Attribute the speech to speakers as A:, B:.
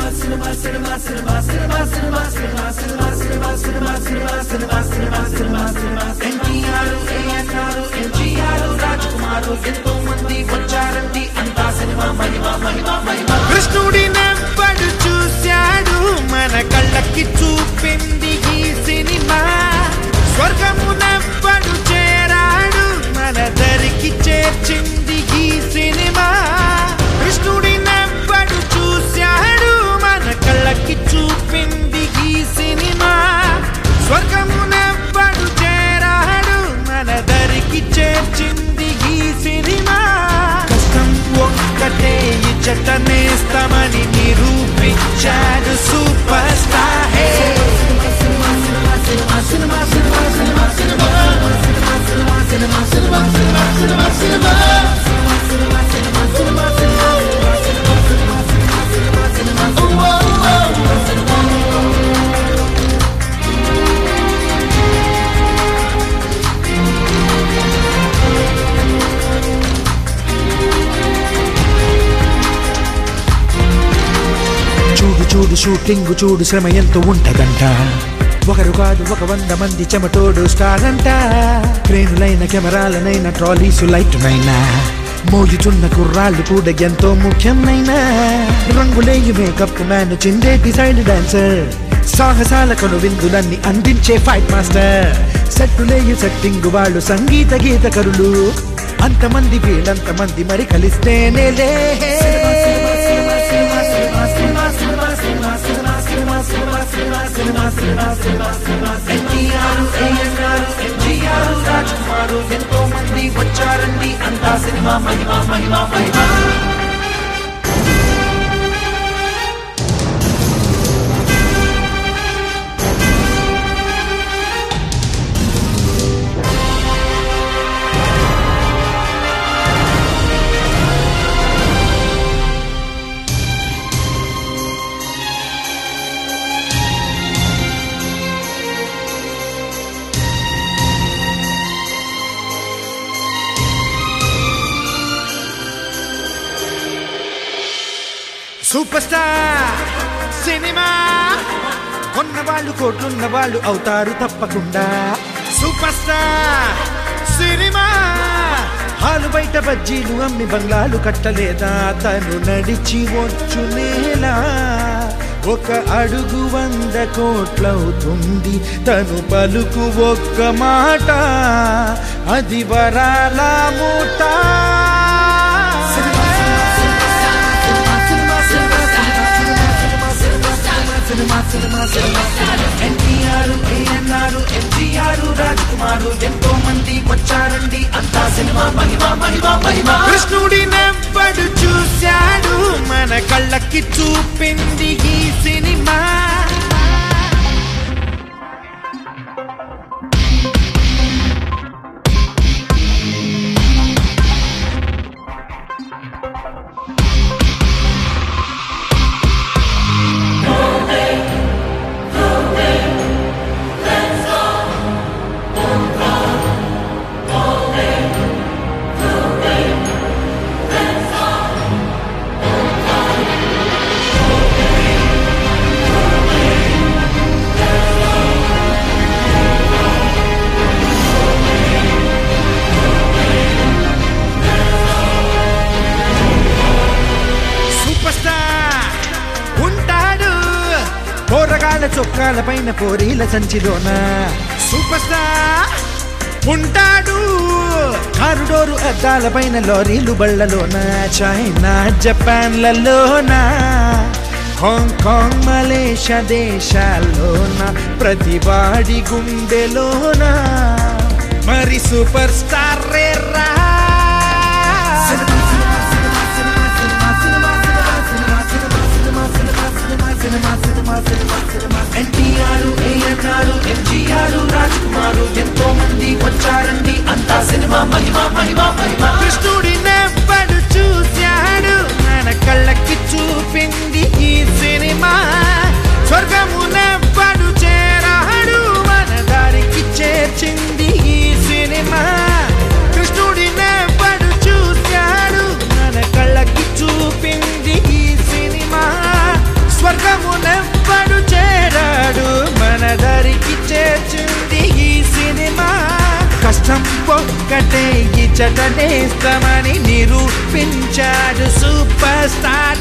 A: NTR ANR NTR Raj Kumar ఎంతో మంది వచ్చారండి అంతా సినిమా మహిమా మహిమా మహిమా
B: కృష్ణుడి నవ్వడు చూశాడు మన కళ్ళకి చూపింది ఈ సినిమా స్వర్గము నవ్వడు చేరాడు మన దరికి చేర్చింది ఈ సినిమా కృష్ణుడి నవ్వడు చూశాడు మన కళ్ళకి చూపింది ఈ సినిమా స్వర్గము నవ్వడు చేరాడు మన దరికి చేర్చింది ఈ సినిమా కష్టం ఒక్కటే ఇచ్చట నేస్తమని నిరూపించాడు సూపర్ స్టార్ హే చూడు చూడు షూటింగ్ చూడు శ్రమ ఎంతో ఉంటదంట ఒకరు కాదు ఒక వంద మంది చెమటోడు స్టార్ అంట క్రేనులైన కెమెరాలనైన ట్రాలీసు లైట్నైనా మోయుచున్న కుర్రాళ్ళు కూడా ఎంతో ముఖ్యమైన రంగులేయు మేకప్ మ్యాన్ చిందేటి సైడ్ డాన్సర్ సాహసాల కను విందులన్నీ అందించే ఫైట్ మాస్టర్ సెట్టులేయు సెట్టింగ్ వాళ్ళు సంగీత గీతకరులు అంతమంది వీళ్ళంతమంది మరి కలిస్తేనే లే
A: ఎన్టీఆర్ ఏఎన్ఆర్ ఎన్టీఆర్ రాజ్ కుమార్ ఎంతో మంది వచ్చారండి అంతా సినిమా మహిమా మహిమా మహిమా
B: సూపర్ స్టార్ సినిమా కొన్న వాళ్ళు కోట్లున్న వాళ్ళు అవుతారు తప్పకుండా సూపర్ స్టార్ సినిమా హాలు బయట బజ్జీలు అమ్మి బంగ్లాలు కట్టలేదా తను నడిచి వచ్చు నేలా ఒక అడుగు వంద కోట్లవుతుంది తను పలుకు ఒక్క మాట అది వరాల మూట
A: ఎన్టీఆర్ ఏఎన్ఆర్ ఎన్టీఆర్ రాజ్ కుమార్ ఎంతో మంది వచ్చారండి అంతా సినిమా మహిమా మహిమా మహిమా
B: కృష్ణుడి నవ్వడు చూశాడు మన కళ్ళకి చూపింది ఈ సినిమా సూపర్ స్టార్ ఉంటాడు పోరగాళ్ళ చొక్కాల పైన పోరీల సంచిలోన సూపర్ స్టార్ ఉంటాడు కారు డోరు అద్దాల పైన లారీలు బళ్ళలోన చైనా జపాన్లలోన హాంకాంగ్ మలేషియా దేశాల్లోన ప్రతివాడి గుండెలోన మరి సూపర్ స్టార్ రేరా
A: NTR ANR NTR Raj Kumar ఎంతో మంది వచ్చారండి అంతా సినిమా మహిమా మహిమా మహిమా
B: కృష్ణుడి నెవ్వడు చూశాడు మన కళ్ళకి చూపింది ఈ సినిమా స్వర్గము నెవ్వడు చేరాడు మన దారికి చేర్చింది ఈ సినిమా కృష్ణుడి నెవ్వడు చూశాడు మన కళ్ళకి చూపింది ఈ సినిమా స్వర్గ ముచ్చట నేస్తమని నిరూపించాడు సూపర్ స్టార్